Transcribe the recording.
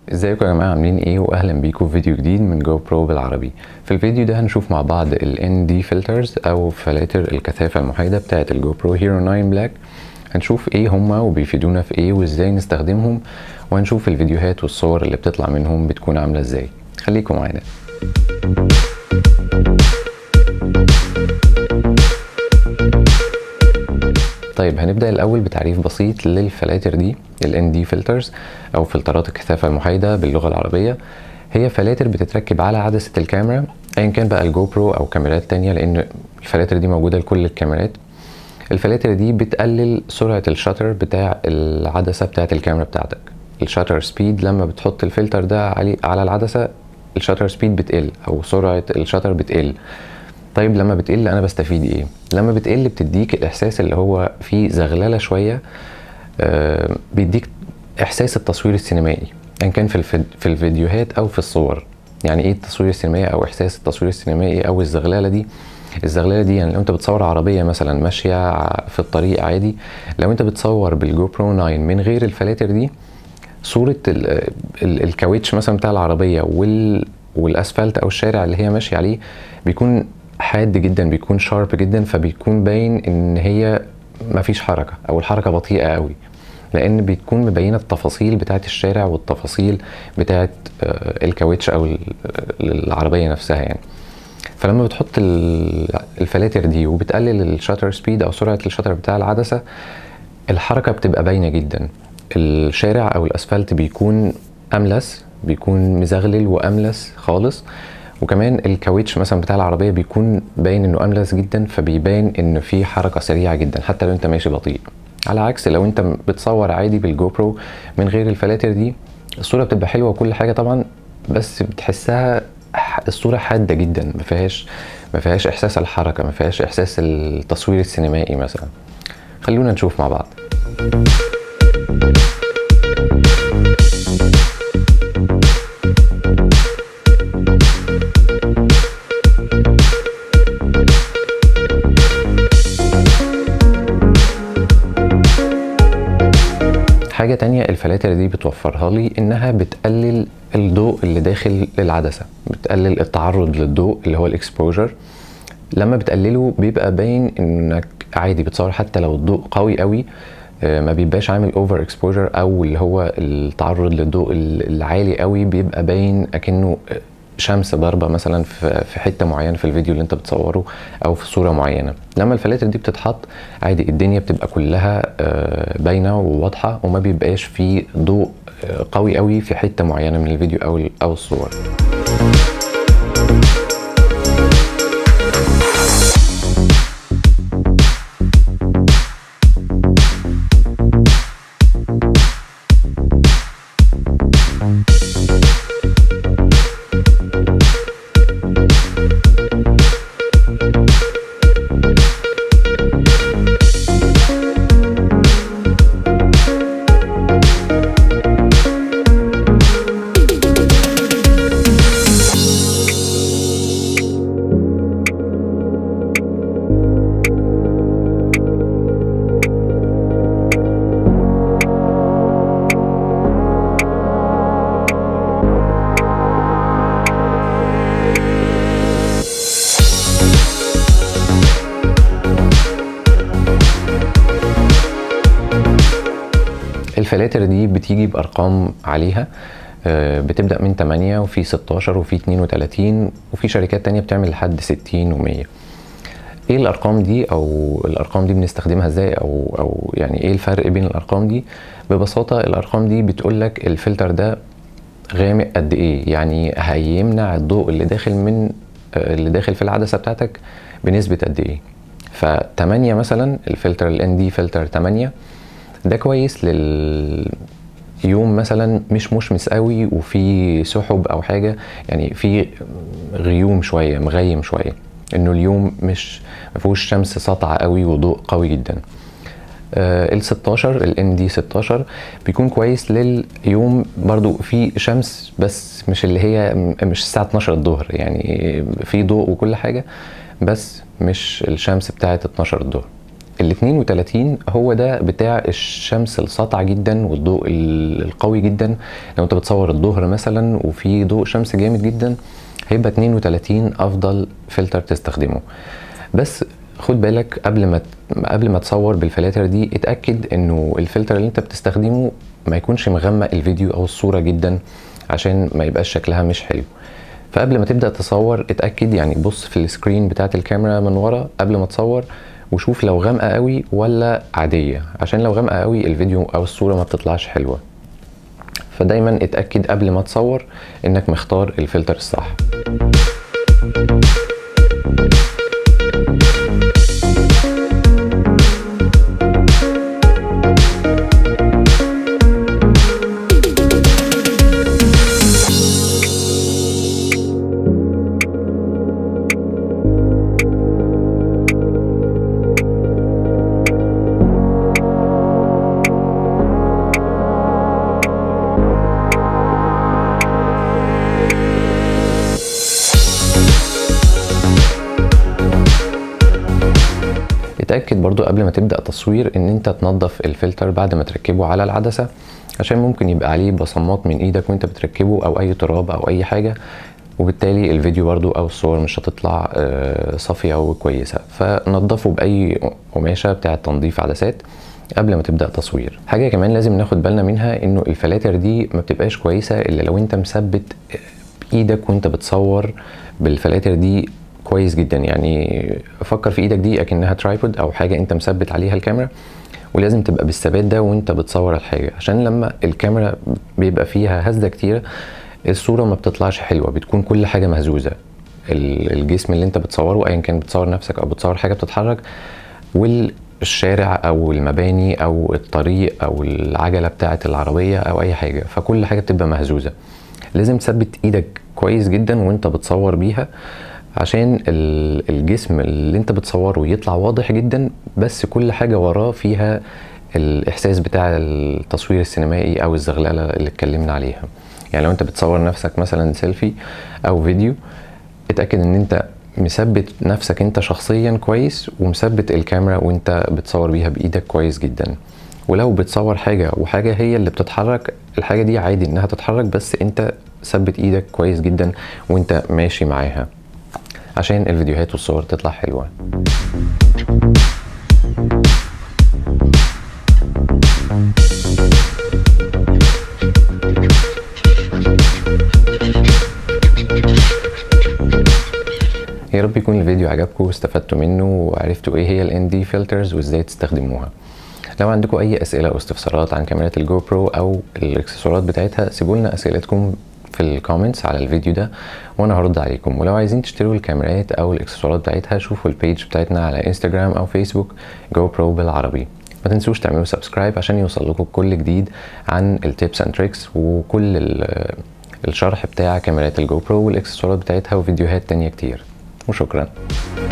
ازيكم يا جماعه عاملين ايه واهلا بيكم في فيديو جديد من جو برو بالعربي في الفيديو ده هنشوف مع بعض ال ND filters او فلاتر الكثافه المحايده بتاعه الجو برو هيرو 9 بلاك هنشوف ايه هما وبيفيدونا في ايه وازاي نستخدمهم وهنشوف الفيديوهات والصور اللي بتطلع منهم بتكون عامله ازاي خليكم معانا طيب هنبدأ الأول بتعريف بسيط للفلاتر دي ال ND filters أو فلترات الكثافة المحايدة باللغة العربية هي فلاتر بتتركب على عدسة الكاميرا أيا كان بقى الجو برو أو كاميرات تانية لأن الفلاتر دي موجودة لكل الكاميرات الفلاتر دي بتقلل سرعة الشاتر بتاع العدسة بتاعة الكاميرا بتاعتك الشاتر سبيد لما بتحط الفلتر ده علي على العدسة الشاتر سبيد بتقل أو سرعة الشاتر بتقل طيب لما بتقل انا بستفيد ايه لما بتقل بتديك الاحساس اللي هو فيه زغلله شويه آه بيديك احساس التصوير السينمائي ان كان في الفيد في الفيديوهات او في الصور يعني ايه التصوير السينمائي او احساس التصوير السينمائي او الزغلله دي الزغلله دي يعني لو انت بتصور عربيه مثلا ماشيه في الطريق عادي لو انت بتصور بالجو برو 9 من غير الفلاتر دي صوره ال ال الكاوتش مثلا بتاع العربيه وال والاسفلت او الشارع اللي هي ماشيه عليه بيكون حاد جدا بيكون شارب جدا فبيكون باين ان هي مفيش حركه او الحركه بطيئه قوي لان بتكون مبينه التفاصيل بتاعه الشارع والتفاصيل بتاعه الكاوتش او العربيه نفسها يعني فلما بتحط الفلاتر دي وبتقلل الشاتر سبيد او سرعه الشاتر بتاع العدسه الحركه بتبقى باينه جدا الشارع او الاسفلت بيكون املس بيكون مزغلل واملس خالص وكمان الكاوتش مثلا بتاع العربيه بيكون باين انه املس جدا فبيبان ان في حركه سريعه جدا حتى لو انت ماشي بطيء على عكس لو انت بتصور عادي بالجو برو من غير الفلاتر دي الصوره بتبقى حلوه وكل حاجه طبعا بس بتحسها الصوره حاده جدا ما فيهاش ما فيهاش احساس الحركه ما فيهاش احساس التصوير السينمائي مثلا خلونا نشوف مع بعض حاجة تانية الفلاتر دي بتوفرها لي انها بتقلل الضوء اللي داخل العدسة بتقلل التعرض للضوء اللي هو الاكسبوجر لما بتقلله بيبقى باين انك عادي بتصور حتى لو الضوء قوي قوي ما بيبقاش عامل اوفر اكسبوجر او اللي هو التعرض للضوء العالي قوي بيبقى باين اكنه شمس ضاربه مثلا في حته معينه في الفيديو اللي انت بتصوره او في صوره معينه لما الفلاتر دي بتتحط عادي الدنيا بتبقى كلها باينه وواضحه وما بيبقاش في ضوء قوي قوي في حته معينه من الفيديو او او الصور الفلاتر دي بتيجي بارقام عليها بتبدا من 8 وفي 16 وفي 32 وفي شركات تانية بتعمل لحد 60 و100 ايه الارقام دي او الارقام دي بنستخدمها ازاي او او يعني ايه الفرق بين الارقام دي ببساطه الارقام دي بتقول لك الفلتر ده غامق قد ايه يعني هيمنع الضوء اللي داخل من اللي داخل في العدسه بتاعتك بنسبه قد ايه ف 8 مثلا الفلتر ال ND فلتر 8 ده كويس لل يوم مثلا مش مشمس قوي وفي سحب او حاجه يعني في غيوم شويه مغيم شويه انه اليوم مش ما فيهوش شمس ساطعه قوي وضوء قوي جدا ال 16 ال ان دي 16 بيكون كويس لليوم برضو في شمس بس مش اللي هي مش الساعه 12 الظهر يعني في ضوء وكل حاجه بس مش الشمس بتاعه 12 الظهر ال 32 هو ده بتاع الشمس الساطعه جدا والضوء ال- القوي جدا لو انت بتصور الظهر مثلا وفي ضوء شمس جامد جدا هيبقى 32 افضل فلتر تستخدمه بس خد بالك قبل ما قبل ما تصور بالفلاتر دي اتاكد انه الفلتر اللي انت بتستخدمه ما يكونش مغمق الفيديو او الصوره جدا عشان ما يبقاش شكلها مش حلو فقبل ما تبدا تصور اتاكد يعني بص في السكرين بتاعت الكاميرا من ورا قبل ما تصور وشوف لو غامقه قوي ولا عاديه عشان لو غامقه قوي الفيديو او الصوره ما بتطلعش حلوه فدايما اتاكد قبل ما تصور انك مختار الفلتر الصح اتاكد برضو قبل ما تبدا تصوير ان انت تنظف الفلتر بعد ما تركبه على العدسه عشان ممكن يبقى عليه بصمات من ايدك وانت بتركبه او اي تراب او اي حاجه وبالتالي الفيديو برضو او الصور مش هتطلع آه، صافيه وكويسه فنضفه باي قماشه بتاعه تنظيف عدسات قبل ما تبدا تصوير حاجه كمان لازم ناخد بالنا منها انه الفلاتر دي ما بتبقاش كويسه الا لو انت مثبت بايدك وانت بتصور بالفلاتر دي كويس جدا يعني فكر في ايدك دي اكنها ترايبود او حاجه انت مثبت عليها الكاميرا ولازم تبقى بالثبات ده وانت بتصور الحاجه عشان لما الكاميرا بيبقى فيها هزه كتيره الصوره ما بتطلعش حلوه بتكون كل حاجه مهزوزه ال- الجسم اللي انت بتصوره ايا كان بتصور نفسك او بتصور حاجه بتتحرك والشارع او المباني او الطريق او العجله بتاعه العربيه او اي حاجه فكل حاجه بتبقى مهزوزه لازم تثبت ايدك كويس جدا وانت بتصور بيها عشان ال- الجسم اللي انت بتصوره يطلع واضح جدا بس كل حاجة وراه فيها الإحساس بتاع التصوير السينمائي أو الزغللة اللي اتكلمنا عليها يعني لو انت بتصور نفسك مثلا سيلفي أو فيديو اتأكد ان انت مثبت نفسك انت شخصيا كويس ومثبت الكاميرا وانت بتصور بيها بإيدك كويس جدا ولو بتصور حاجة وحاجة هي اللي بتتحرك الحاجة دي عادي انها تتحرك بس انت ثبت ايدك كويس جدا وانت ماشي معاها عشان الفيديوهات والصور تطلع حلوة يا رب يكون الفيديو عجبكم واستفدتوا منه وعرفتوا ايه هي ال ND filters وازاي تستخدموها لو عندكم اي اسئله او استفسارات عن كاميرات الجو برو او الاكسسوارات بتاعتها سيبوا لنا اسئلتكم في الكومنتس على الفيديو ده وانا هرد عليكم ولو عايزين تشتروا الكاميرات او الاكسسوارات بتاعتها شوفوا البيج بتاعتنا على انستجرام او فيسبوك جو برو بالعربي ما تنسوش تعملوا سبسكرايب عشان يوصل لكم كل جديد عن التيبس اند تريكس وكل ال- الشرح بتاع كاميرات الجو برو والاكسسوارات بتاعتها وفيديوهات تانية كتير وشكرا